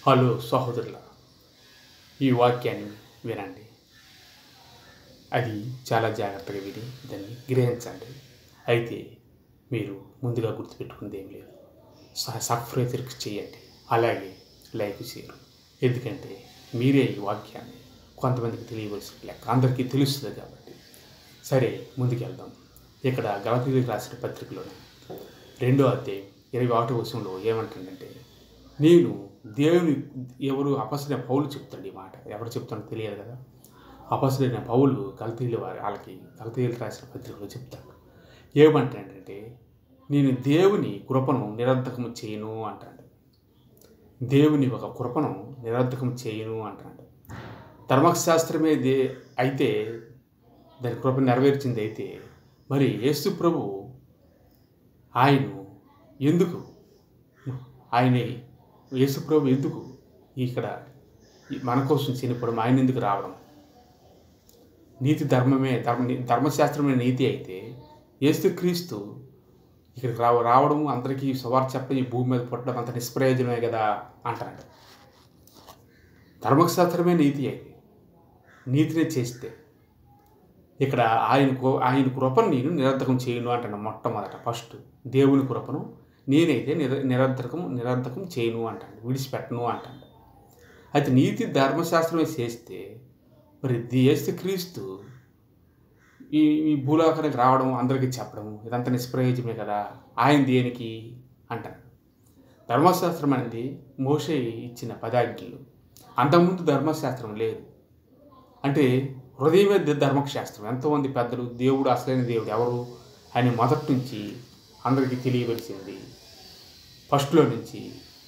hello సహోదరుల ఈ వాక్యాన్ని వినండి అది చాలా జాగ్రత్తగా విని దాన్ని గ్రహించండి అయితే మీరు ముందుగా గుర్తుపెట్టుకుంది ఏం లేదు స- సబ్స్క్రైబ్ చేయండి అలాగే లైక్ చేయరు ఎందుకంటే మీరే ఈ వాక్యాన్ని కొంతమందికి తెలియవలసిన లెక్క అందరికీ తెలుస్తుంది కాబట్టి సరే ముందుకెళ్దాం ఇక్కడ గలతీలకు రాసిన పత్రికలోనే రెండో అధ్యాయం ఇరవై ఒకటి వచనంలో ఏమంటుందంటే నేను దేవుని ఎవరు అపసరైన పౌలు చెప్తాడు ఈ మాట ఎవరు చెప్తాడో తెలియదు కదా అపసరైన పౌలు కల్తీలు వారి వాళ్ళకి కల్తీలు రాసిన పత్రికలో చెప్తాడు ఏమంటాడంటే నేను దేవుని కృపను నిరర్ధకము చేయను అంటాడు దేవుని ఒక కృపను నిరర్ధకం చేయను అంటాడు ధర్మశాస్త్రమే దే అయితే దాని కృప నెరవేర్చింది అయితే మరి యేసు ప్రభు ఆయన ఎందుకు ఆయన యేసు ప్రభు ఎందుకు ఇక్కడ మన కోసం చనిపోవడం ఆయన ఎందుకు రావడం నీతి ధర్మమే ధర్మ ధర్మశాస్త్రమే నీతి అయితే యేసుక్రీస్తు ఇక్కడికి రావ రావడం అందరికీ సువార్త చెప్పి ఈ భూమి మీద పుట్టడం అంత నిష్ప్రయోజనమే కదా అంటాడు ధర్మశాస్త్రమే నీతి అయితే నీతినే చేస్తే ఇక్కడ ఆయన కృ- ఆయన కృపను నేను నిరర్ధకం చేయను అంటాను మొట్టమొదట ఫస్ట్ దేవుని కృపను నేనైతే నిర నిరర్ధకం నిరర్ధకం చేయను అంటాడు విడిచిపెట్టను అంటాడు అయితే నీతి ధర్మశాస్త్రమే చేస్తే మరి దేశ క్రీస్తు ఈ ఈ భూలోకానికి రావడం అందరికీ చెప్పడం ఇదంతా నిష్ప్రయోజనమే కదా ఆయన దేనికి అంటాడు ధర్మశాస్త్రం అనేది మోషే ఇచ్చిన పదాజ్ఞలు అంతకుముందు ధర్మశాస్త్రం లేదు అంటే హృదయమే ద- ధర్మశాస్త్రం ఎంతోమంది పెద్దలు దేవుడు అసలైన దేవుడు ఎవరు అని మొదటి నుంచి అందరికీ తెలియవలసింది ఫస్ట్లో నుంచి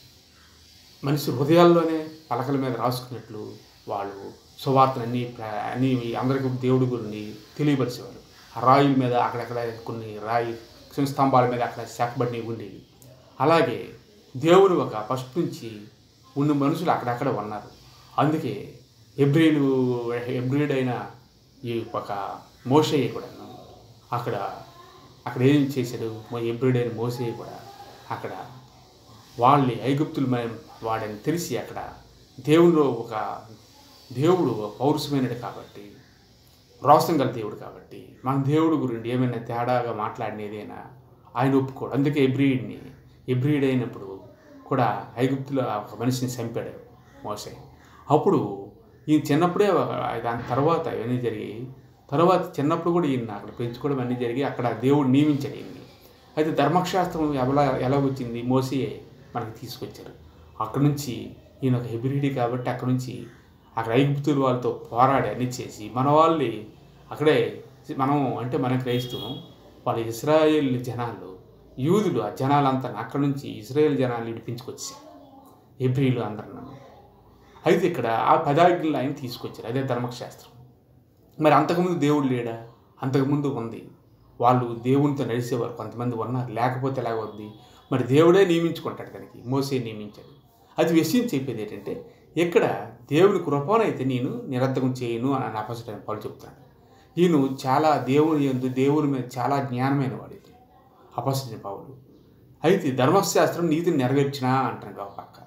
మనిషి హృదయాల్లోనే పలకల మీద రాసుకున్నట్లు వాళ్ళు సువార్తలన్నీ ప్ర- అన్ని అందరికీ దేవుడి గురించి తెలియపరిచేవారు ఆ రాయుల మీద అక్కడక్కడ కొన్ని రాయి స్తంభాల మీద అక్కడ చెక్కబడినవి ఉండేవి అలాగే దేవుడు ఒక ఫస్ట్ నుంచి ఉన్న మనుషులు అక్కడక్కడ ఉన్నారు అందుకే ఎబ్రిలు ఎబ్రిడైన ఈ ఒక మోషయ్య కూడా అక్కడ అక్కడ ఏం చేశాడు ఎబ్రిడైన మోసయ్య కూడా అక్కడ వాళ్ళని ఐగుప్తులు మనం వాడని తెలిసి అక్కడ దేవునిలో ఒక దేవుడు పౌరుషమైనడు కాబట్టి రోసం గల దేవుడు కాబట్టి మన దేవుడు గురించి ఏమైనా తేడాగా మాట్లాడినదేనా ఆయన ఒప్పుకోడు అందుకే ఎబ్రిడ్ని ఎబ్రిడ్ అయినప్పుడు కూడా ఐగుప్తులో ఒక మనిషిని చంపాడు మోసే అప్పుడు ఈ చిన్నప్పుడే ఒక- దాని తర్వాత ఇవన్నీ జరిగి తర్వాత చిన్నప్పుడు కూడా ఈయన అక్కడ పెంచుకోవడం అన్నీ జరిగి అక్కడ దేవుడు నియమించాడు ఈయన్ని అయితే ధర్మశాస్త్రం ఎలా ఎలా వచ్చింది మోసే మనకి తీసుకొచ్చారు అక్కడ నుంచి ఈయన ఒక హెబ్రిడి కాబట్టి అక్కడ నుంచి అక్కడ ఐగుప్తుల వాళ్ళతో పోరాడి అన్ని చేసి మన వాళ్ళని అక్కడే మనం అంటే మన క్రైస్తవం వాళ్ళ ఇస్రాయేల్ జనాలు యూదులు ఆ జనాలంతా అక్కడ నుంచి ఇస్రాయేల్ జనాలు ఇడిపించుకొచ్చారు హెబ్రిలు అందరు అయితే ఇక్కడ ఆ పదాజ్ఞలు ఆయన తీసుకొచ్చారు అదే ధర్మశాస్త్రం మరి అంతకుముందు దేవుడు లేడా అంతకుముందు ఉంది వాళ్ళు దేవునితో నడిచేవారు కొంతమంది ఉన్నారు లేకపోతే ఎలాగొద్ది మరి దేవుడే నియమించుకుంటాడు దానికి మోసే నియమించాడు అది విషయం చెప్పేది ఏంటంటే ఇక్కడ దేవుని కృపనైతే నేను నిరర్ధకం చేయను అని అపసట పౌలు చెప్తున్నాడు ఈయన చాలా దేవుని యందు దేవుని మీద చాలా జ్ఞానమైన వాడు ఇది అపసట పౌలు అయితే ధర్మశాస్త్రం నీతిని నెరవేర్చినా అంటాను ఒక పక్క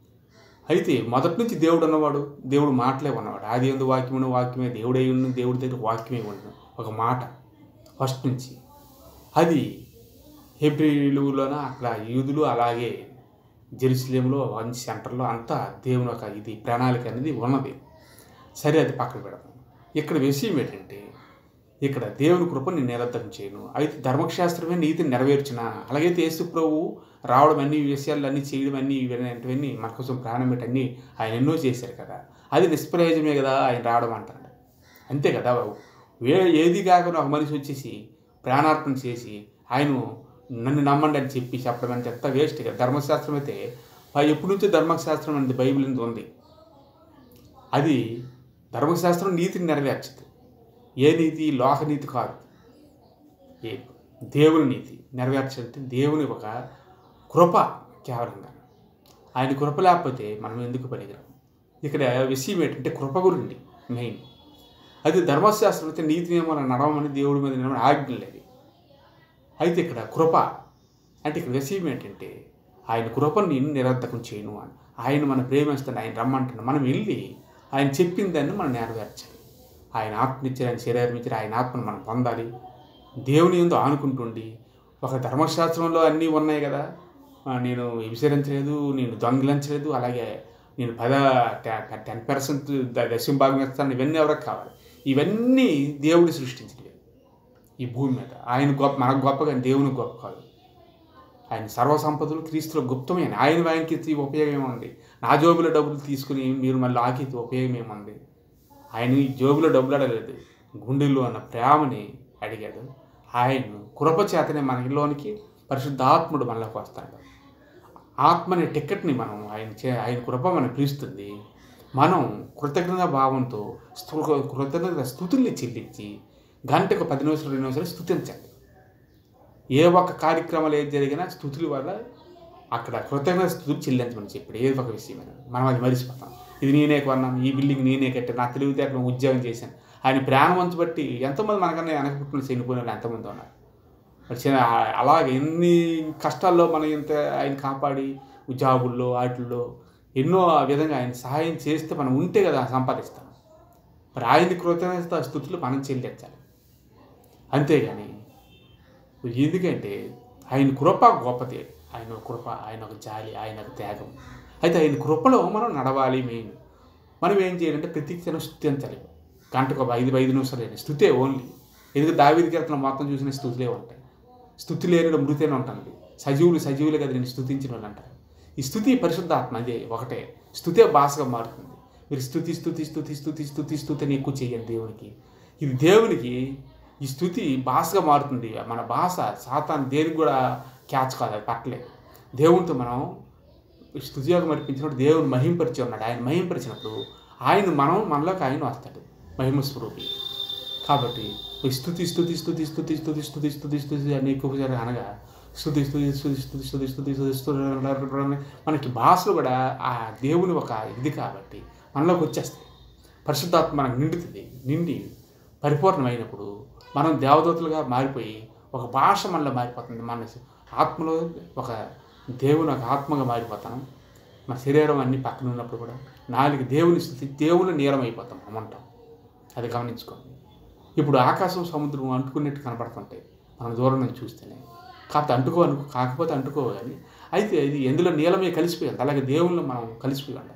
అయితే మొదటి నుంచి దేవుడు ఉన్నవాడు దేవుడు మాటలే ఉన్నవాడు ఆది ఎందు వాక్యమును వాక్యమే దేవుడై ఉన్న దేవుడి దగ్గర వాక్యమే ఉన్న ఒక మాట ఫస్ట్ నుంచి అది హెబ్రిలులోన అక్కడ యూదులు అలాగే జెరూసలేంలో వన్ సెంటర్లో అంతా దేవుని ఒక ఇది ప్రణాళిక అనేది ఉన్నది సరే అది పక్కన పెడదాం ఇక్కడ విషయం ఏంటంటే ఇక్కడ దేవుని కృప నేను నిరర్ధకం చేయను అయితే ధర్మశాస్త్రమే నీతిని నెరవేర్చిన అలాగైతే యేసు ప్రభు రావడం అన్ని విషయాలు అన్నీ చేయడం అన్నీ ఇవన్నీ మన కోసం ప్రాణం పెట్టి అన్నీ ఆయన ఎన్నో చేశారు కదా అది నిష్ప్రయోజనమే కదా ఆయన రావడం అంటాడు అంతే కదా బాబు వే ఏది కాకుండా ఒక మనిషి వచ్చేసి ప్రాణార్పణ చేసి ఆయన నన్ను నమ్మండి అని చెప్పి చెప్పడం అంటే ఎంత వేస్ట్ కదా ధర్మశాస్త్రం అయితే ఆ ఎప్పటి నుంచో ధర్మశాస్త్రం అనేది బైబిల్ అనేది ఉంది అది ధర్మశాస్త్రం నీతిని నెరవేర్చదు ఏ నీతి లోకనీతి కాదు ఏ దేవుని నీతి నెరవేర్చాలంటే దేవుని ఒక కృప కేవలంగా ఆయన కృప లేకపోతే మనం ఎందుకు పనికిరాం ఇక్కడ విషయం ఏంటంటే కృప గురించి మెయిన్ అది ధర్మశాస్త్రం అయితే నీతి నియమాలను నడవమని దేవుడి మీద నిలబడి ఆజ్ఞ లేదు అయితే ఇక్కడ కృప అంటే ఇక్కడ విషయం ఏంటంటే ఆయన కృపను నేను నిరర్ధకం చేయను అని ఆయన మనం ప్రేమిస్తాడు ఆయన రమ్మంటున్నాడు మనం వెళ్ళి ఆయన చెప్పిన దాన్ని మనం నెరవేర్చాలి ఆయన ఆత్మనిచ్చారు ఆయన శరీరం ఇచ్చారు ఆయన ఆత్మను మనం పొందాలి దేవుని ఎందు ఆనుకుంటుండి ఒక ధర్మశాస్త్రంలో అన్నీ ఉన్నాయి కదా ఆ, నేను విసరించలేదు నేను దొంగిలించలేదు అలాగే నేను పద టెన్ పర్సెంట్ దశం భాగం ఇస్తాను ఇవన్నీ ఎవరికి కావాలి ఇవన్నీ దేవుడు సృష్టించినవి ఈ భూమి మీద ఆయన గొప్ప మనకు గొప్ప కానీ దేవుని గొప్ప కాదు ఆయన సర్వసంపదలు క్రీస్తులో గుప్తమైన ఆయన ఆయనకి ఇచ్చే ఉపయోగం ఏముంది నా జోబులో డబ్బులు తీసుకుని మీరు మళ్ళీ ఆకి ఉపయోగం ఏముంది ఆయన ఈ జోబులో డబ్బులు అడగలేదు గుండెల్లో ఉన్న ప్రేమని అడిగాడు ఆయన కృప చేతనే మనలోనికి పరిశుద్ధాత్ముడు మనలోకి వస్తాడు ఆత్మ అనే టికెట్ని మనం ఆయన చే ఆయన కృప మనం పిలుస్తుంది మనం కృతజ్ఞత భావంతో స్తు కృతజ్ఞత స్థుతుల్ని చెల్లించి గంటకు పది నిమిషాలు రెండు నిమిషాలు స్థుతించండి ఏ ఒక్క కార్యక్రమాలు ఏది జరిగినా స్థుతుల వల్ల అక్కడ కృతజ్ఞత స్థుతులు చెల్లించమని చెప్పాడు ఏది ఒక విషయమైనా మనం అది మరిచిపోతాం ఇది నేనే కొన్నాను ఈ బిల్డింగ్ నేనే కట్టాను నా తెలివితేటలు ఉద్యోగం చేశాను ఆయన ప్రేమ వంచు బట్టి ఎంతమంది మనకన్నా వెనక పుట్టిన చనిపోయిన వాళ్ళు ఎంతమంది ఉన్నారు మరి చిన్న- అలాగే ఎన్ని కష్టాల్లో మనం ఇంత ఆయన కాపాడి జాబుల్లో వాటిల్లో ఎన్నో ఆ విధంగా ఆయన సహాయం చేస్తే మనం ఉంటే కదా సంపాదిస్తాం మరి ఆయన కృతజ్ఞత స్థుతులు మనం చెల్లించాలి అంతేగాని ఎందుకంటే ఆయన కృప గొప్పది ఆయన ఒక కృప ఆయన ఒక జాలి ఆయన ఒక త్యాగం అయితే ఆయన కృపలో మనం నడవాలి మెయిన్ మనం ఏం చేయాలంటే ప్రతి క్షణం స్థుతించాలి గంటకు ఒక ఐదు ఐదు నిమిషాలు అయినా స్థుతే ఓన్లీ ఎందుకు దావిది కీర్తన మొత్తం చూసిన స్థుతులే ఉంటాయి స్థుతి లేని మృతేనే ఉంటుంది సజీవులు సజీవులే కదా నేను స్థుతించిన వాళ్ళు అంటారు ఈ స్థుతి పరిశుద్ధాత్మ అదే ఒకటే స్థుతే భాషగా మారుతుంది మీరు స్థుతి స్థుతి స్థుతి స్థుతి స్థుతి స్థుతిని ఎక్కువ చేయండి దేవునికి ఇది దేవునికి ఈ స్థుతి భాషగా మారుతుంది మన భాష సాతాన్ దేనికి కూడా క్యాచ్ కాదు అది పట్టలేదు దేవునితో మనం స్థుతియోగం అర్పించినప్పుడు దేవుని మహింపరిచి ఉన్నాడు ఆయన మహింపరిచినప్పుడు ఆయన మనం మనలోకి ఆయన వస్తాడు మహిమ స్వరూపి కాబట్టి ఈ స్థుతి స్థుతి స్థుతి స్థుతి స్థుతి స్థుతి స్థుతి స్థుతి అని ఎక్కువ జరగ అనగా స్థుతి స్థుతి స్థుతి స్థుతి స్థుతి స్థుతి స్థుతి స్థుతి మనకి భాషలు కూడా ఆ దేవుని ఒక ఇది కాబట్టి మనలోకి వచ్చేస్తాయి పరిశుద్ధాత్మ మనకు నిండుతుంది నిండి పరిపూర్ణమైనప్పుడు మనం దేవదూతలుగా మారిపోయి ఒక భాష మనలో మారిపోతుంది మన ఆత్మలో ఒక దేవుని ఒక ఆత్మగా మారిపోతాం మన శరీరం అన్ని పక్కన ఉన్నప్పుడు కూడా నాలుగు దేవుని స్థుతి దేవుని నీలం అయిపోతాం అమంటాం అది గమనించుకోండి ఇప్పుడు ఆకాశం సముద్రం అంటుకున్నట్టు కనపడుతుంటాయి మనం దూరం నుంచి చూస్తేనే కాకపోతే అంటుకో అనుకో కాకపోతే అంటుకో కానీ అయితే ఇది ఎందులో నీలమే కలిసిపోయింది అలాగే దేవుళ్ళు మనం కలిసిపోయి ఉండాలి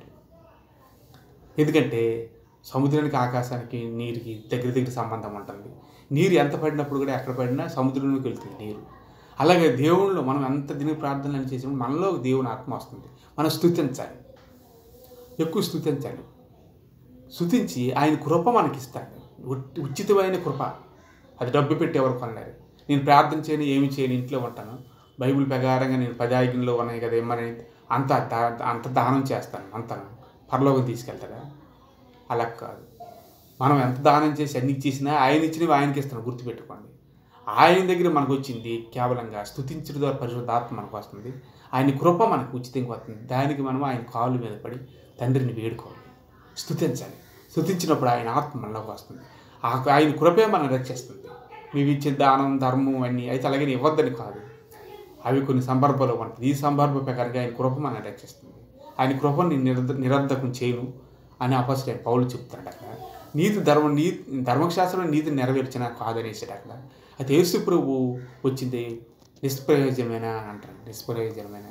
ఎందుకంటే సముద్రానికి ఆకాశానికి నీరుకి దగ్గర దగ్గర సంబంధం ఉంటుంది నీరు ఎంత పడినప్పుడు కూడా ఎక్కడ పడినా సముద్రంలోకి వెళ్తుంది నీరు అలాగే దేవుళ్ళు మనం ఎంత దీని ప్రార్థనలు చేసినప్పుడు మనలో దేవుని ఆత్మ వస్తుంది మనం స్థుతించాలి ఎక్కువ స్థుతించాలి స్థుతించి ఆయన కృప మనకి ఇస్తాడు ఉట్- ఉచితమైన కృప అది డబ్బు పెట్టి ఎవరు కొనలేరు నేను ప్రార్థన చేయని ఏమి చేయని ఇంట్లో ఉంటాను బైబిల్ ప్రకారంగా నేను పది ఆజ్ఞల్లో ఉన్నాయి కదా ఏమని అంత దా- అంత దానం చేస్తాను అంతను పరలోకం తీసుకెళ్తాడా అలా కాదు మనం ఎంత దానం చేసి అన్ని చేసినా ఆయన ఇచ్చినవి ఆయనకి ఇస్తాను గుర్తుపెట్టుకోండి ఆయన దగ్గర మనకు వచ్చింది కేవలంగా స్థుతించడం ద్వారా పరిశుద్ధాత్మ మనకు వస్తుంది ఆయన కృప మనకు ఉచితంగా వస్తుంది దానికి మనం ఆయన కాళ్ళు మీద పడి తండ్రిని వేడుకోవాలి స్థుతించాలి స్థుతించినప్పుడు ఆయన ఆత్మ మనలోకి వస్తుంది ఆ- ఆయన కృపే మనం రక్షిస్తుంది మేము ఇచ్చే దానం ధర్మం అన్నీ అయితే అలాగే ఇవ్వద్దని కాదు అవి కొన్ని సందర్భాలు ఉంటుంది ఈ సందర్భ ప్రకారంగా ఆయన కృప మనం రక్షిస్తుంది ఆయన కృపని నిరర్ధ నిరర్ధకం చేయను అని అపస్సు పౌలు చెప్తాడు అక్కడ నీతి ధర్మ నీ ధర్మశాస్త్రం నీతి నెరవేర్చిన కాదనేసాడు అక్కడ అయితే యేసు ప్రభు వచ్చింది నిష్ప్రయోజనమైన అని అంటారు నిష్ప్రయోజనమైన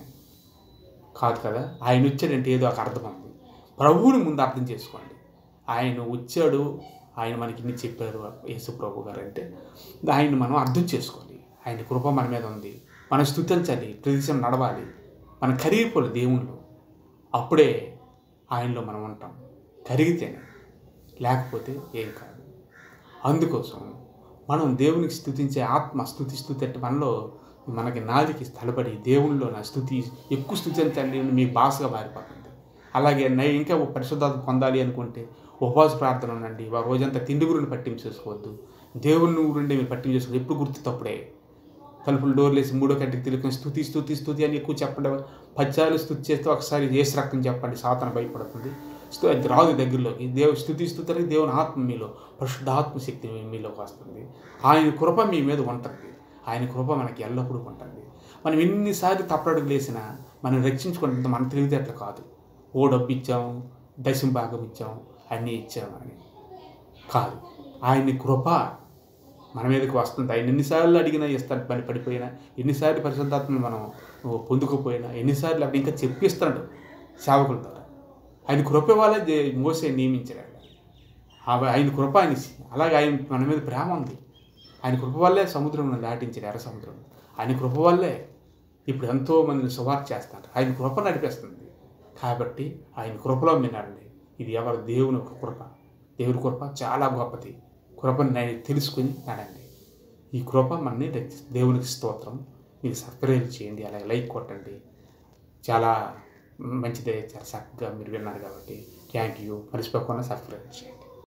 కాదు కదా ఆయన వచ్చాడంటే ఏదో ఒక అర్థం ఉంది ప్రభువుని ముందు అర్థం చేసుకోండి ఆయన వచ్చాడు ఆయన మనకి ఇన్ని చెప్పారు యేసు ప్రభు గారు అంటే ఆయన మనం అర్థం చేసుకోవాలి ఆయన కృప మన మీద ఉంది మనం స్థుతించాలి ప్రదేశం నడవాలి మనం కరిగిపోవాలి దేవుళ్ళు అప్పుడే ఆయనలో మనం ఉంటాం కరిగితేనే లేకపోతే ఏం కాదు అందుకోసం మనం దేవునికి స్థుతించే ఆత్మ స్థుతి స్థుతి అంటే మనలో మనకి నాదికి స్థలపడి దేవుళ్ళలో నా స్థుతి ఎక్కువ స్థుతించండి అని మీ భాషగా మారిపోతుంది అలాగే నై ఇంకా ఓ పరిశుద్ధాత్మ పొందాలి అనుకుంటే ఉపవాస ప్రార్థన ఉండండి ఆ రోజంతా తిండి గురిని పట్టింపు చేసుకోవద్దు దేవుని ఊరుండి మీరు పట్టింపు చేసుకోవద్దు ఎప్పుడు గుర్తు తప్పుడే తలుపులు డోర్లు వేసి మూడో కంటికి తెలుసుకొని స్థుతి స్థుతి స్థుతి అని ఎక్కువ చెప్పండి పద్యాలు స్థుతి చేస్తే ఒకసారి ఏసు రక్తం చెప్పండి సాతన భయపడుతుంది స్తు- అది రాదు దగ్గరలోకి దేవు స్థుతి స్థుతి దేవుని ఆత్మ మీలో పరిశుద్ధాత్మ శక్తి మీ- మీలోకి వస్తుంది ఆయన కృప మీ మీద ఉంటుంది ఆయన కృప మనకి ఎల్లప్పుడూ ఉంటుంది మనం ఎన్నిసార్లు తప్పడుగు లేసినా మనం రక్షించుకుంటుంది మన తెలివితేటలు కాదు ఓ డబ్బు ఇచ్చాము దశం భాగం ఇచ్చాము అన్నీ ఇచ్చాము అని కాదు ఆయన కృప మన మీదకి వస్తుంది ఆయన ఎన్నిసార్లు అడిగినా ఇస్తాడు పని పడిపోయినా ఎన్నిసార్లు పరిశుద్ధాత్మను మనం పొందుకోపోయినా ఎన్నిసార్లు అప్పుడు ఇంకా చెప్పిస్తున్నాడు సేవకుల ద్వారా ఆయన కృప వాళ్ళే దే- మోసే నియమించాడు ఆ- ఆయన కృప ఆయన అలాగే ఆయన మన మీద ప్రేమ ఉంది ఆయన కృప వల్లే సముద్రం దాటించాడు ఎర్ర సముద్రం ఆయన కృప వల్లే ఇప్పుడు ఎంతో మందిని సువార్త చేస్తారు ఆయన కృప నడిపిస్తుంది కాబట్టి ఆయన కృపలో వినండి ఇది ఎవరు దేవుని ఒక కృప దేవుని కృప చాలా గొప్పది కృపను నేను తెలుసుకుని వినండి ఈ కృప మనని రక్షి- దేవునికి స్తోత్రం మీరు సబ్స్క్రైబ్ చేయండి అలాగే లైక్ కొట్టండి చాలా మంచిదే చాలా చక్కగా మీరు విన్నారు కాబట్టి థ్యాంక్ యూ మర్చిపోకుండా సబ్స్క్రైబ్ చేయండి